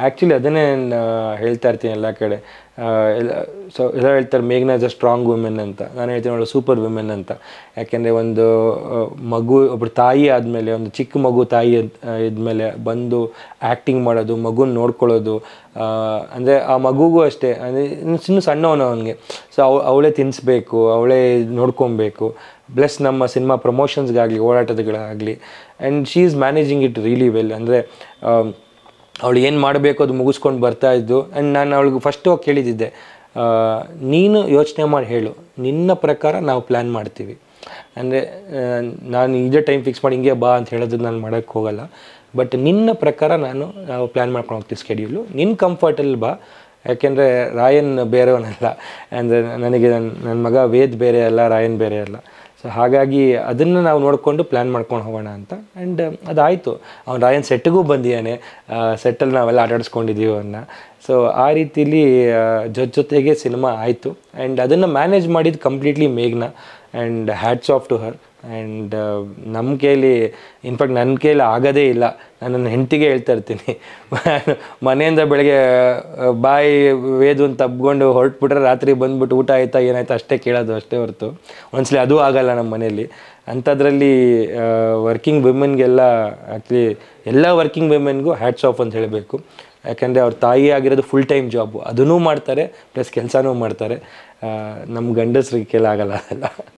actually ಅದನ್ನೇ ನಾನು ಹೇಳ್ತಾ ಇರ್ತೀನಿ ಎಲ್ಲ ಕಡೆ ಆ, ಎಲ್ಲ ಸೊ ಎಲ್ಲ ಹೇಳ್ತಾರೆ ಮೇಘ್ನ ಇಸ್ ಅ ಸ್ಟ್ರಾಂಗ್ ವುಮೆನ್ ಅಂತ ನಾನು ಹೇಳ್ತೀನಿ ಅವಳು ಸೂಪರ್ ವುಮೆನ್ ಅಂತ ಯಾಕೆಂದರೆ ಒಂದು ಆ, ಮಗು ಒಬ್ಬರು ತಾಯಿ ಆದಮೇಲೆ ಒಂದು ಚಿಕ್ಕ ಮಗು ತಾಯಿ ಇದ್ಮೇಲೆ ಬಂದು ಆ್ಯಕ್ಟಿಂಗ್ ಮಾಡೋದು ಮಗುನ ನೋಡ್ಕೊಳ್ಳೋದು ಅಂದರೆ ಆ ಮಗುಗೂ ಅಷ್ಟೇ ಅಂದರೆ ಇನ್ನು ಸಣ್ಣವನು ಅವನಿಗೆ ಸೊ ಅವ್ ಅವಳೇ ತಿನ್ನಿಸ್ಬೇಕು ಅವಳೇ ನೋಡ್ಕೊಬೇಕು ಪ್ಲಸ್ ನಮ್ಮ ಸಿನಿಮಾ ಪ್ರಮೋಷನ್ಸ್ಗಾಗಲಿ ಓಡಾಟಗಳಾಗಲಿ and she is managing it really well ಅಂದರೆ ಅವಳು ಏನು ಮಾಡಬೇಕು ಅದು ಮುಗಿಸ್ಕೊಂಡು ಬರ್ತಾ ಇದ್ದು ಆ್ಯಂಡ್ ನಾನು ಅವಳಿಗೆ ಫಸ್ಟ್ ಹೋಗಿ ಕೇಳಿದ್ದಿದ್ದೆ ಆ, ನೀನು ಯೋಚನೆ ಮಾಡಿ ಹೇಳು ನಿನ್ನ ಪ್ರಕಾರ ನಾವು ಪ್ಲ್ಯಾನ್ ಮಾಡ್ತೀವಿ ಅಂದರೆ ನಾನು ಇದೇ ಟೈಮ್ ಫಿಕ್ಸ್ ಮಾಡಿ ಹಿಂಗೆ ಬಾ ಅಂತ ಹೇಳೋದು ನಾನು ಮಾಡೋಕ್ಕೆ ಹೋಗಲ್ಲ ಬಟ್ ನಿನ್ನ ಪ್ರಕಾರ ನಾನು ನಾವು ಪ್ಲ್ಯಾನ್ ಮಾಡ್ಕೊಂಡು ಹೋಗ್ತೀವಿ ಸ್ಕೆಡ್ಯೂಲು ನಿನ್ನ ಕಂಫರ್ಟಲ್ಲಿ ಬಾ ಯಾಕೆಂದರೆ ರಾಯನ್ ಬೇರೆಯವನಲ್ಲ ಅಂದರೆ ನನಗೆ ನನ್ನ ನನ್ನ ಮಗ ವೇದ್ ಬೇರೆ ಅಲ್ಲ ರಾಯನ್ ಬೇರೆ ಅಲ್ಲ ಸೊ ಹಾಗಾಗಿ ಅದನ್ನು ನಾವು ನೋಡಿಕೊಂಡು ಪ್ಲ್ಯಾನ್ ಮಾಡ್ಕೊಂಡು ಹೋಗೋಣ ಅಂತ ಆ್ಯಂಡ್ ಅದಾಯಿತು ಅವ್ನು ರಾಯನ್ ಸೆಟ್ಗೂ ಬಂದಿದ್ದಾನೆ ಸೆಟ್ಟಲ್ಲಿ ನಾವೆಲ್ಲ ಆಟಾಡಿಸ್ಕೊಂಡಿದ್ದೀವಿ ಅವನ್ನ ಸೊ ಆ ರೀತಿಲಿ ಜೊತೆ ಜೊತೆಗೆ ಸಿನಿಮಾ ಆಯಿತು ಆ್ಯಂಡ್ ಅದನ್ನು ಮ್ಯಾನೇಜ್ ಮಾಡಿದ್ದು ಕಂಪ್ಲೀಟ್ಲಿ ಮೇಘ್ನ and hats off to her and ನಮ್ಮ ಕೈಲಿ ಇನ್ಫ್ಯಾಕ್ಟ್ ನನ್ನ ಕೈಲಿ ಆಗೋದೇ ಇಲ್ಲ ನಾನು ನನ್ನ ಹೆಂಡತಿಗೆ ಹೇಳ್ತಾ ಇರ್ತೀನಿ ಮನೆಯಿಂದ ಬೆಳಗ್ಗೆ ಆ, ಬಾಯಿ ವೇದು ಅಂತ ತಬ್ಕೊಂಡು ಹೊರಟ್ಬಿಟ್ರೆ ರಾತ್ರಿ ಬಂದ್ಬಿಟ್ಟು ಊಟ ಆಯ್ತಾ ಏನಾಯ್ತಾ ಅಷ್ಟೇ ಕೇಳೋದು ಅಷ್ಟೇ ಹೊರತು ಒಂದ್ಸಲಿ ಅದೂ ಆಗಲ್ಲ ನಮ್ಮ ಮನೇಲಿ ಅಂಥದ್ರಲ್ಲಿ ವರ್ಕಿಂಗ್ ವುಮೆನ್ಗೆಲ್ಲ ಆ್ಯಕ್ಚುಲಿ ಎಲ್ಲ ವರ್ಕಿಂಗ್ ವುಮೆನ್ಗೂ ಹ್ಯಾಟ್ಸ್ ಆಫ್ ಅಂತ ಹೇಳಬೇಕು ಯಾಕೆಂದರೆ ಅವ್ರ ತಾಯಿ ಆಗಿರೋದು ಫುಲ್ ಟೈಮ್ ಜಾಬು ಅದನ್ನೂ ಮಾಡ್ತಾರೆ ಪ್ಲಸ್ ಕೆಲಸನೂ ಮಾಡ್ತಾರೆ ಆ, ನಮ್ಮ ಗಂಡಸ್ರಿಗೆ ಕೆಲ ಆಗಲ್ಲ ಅದೆಲ್ಲ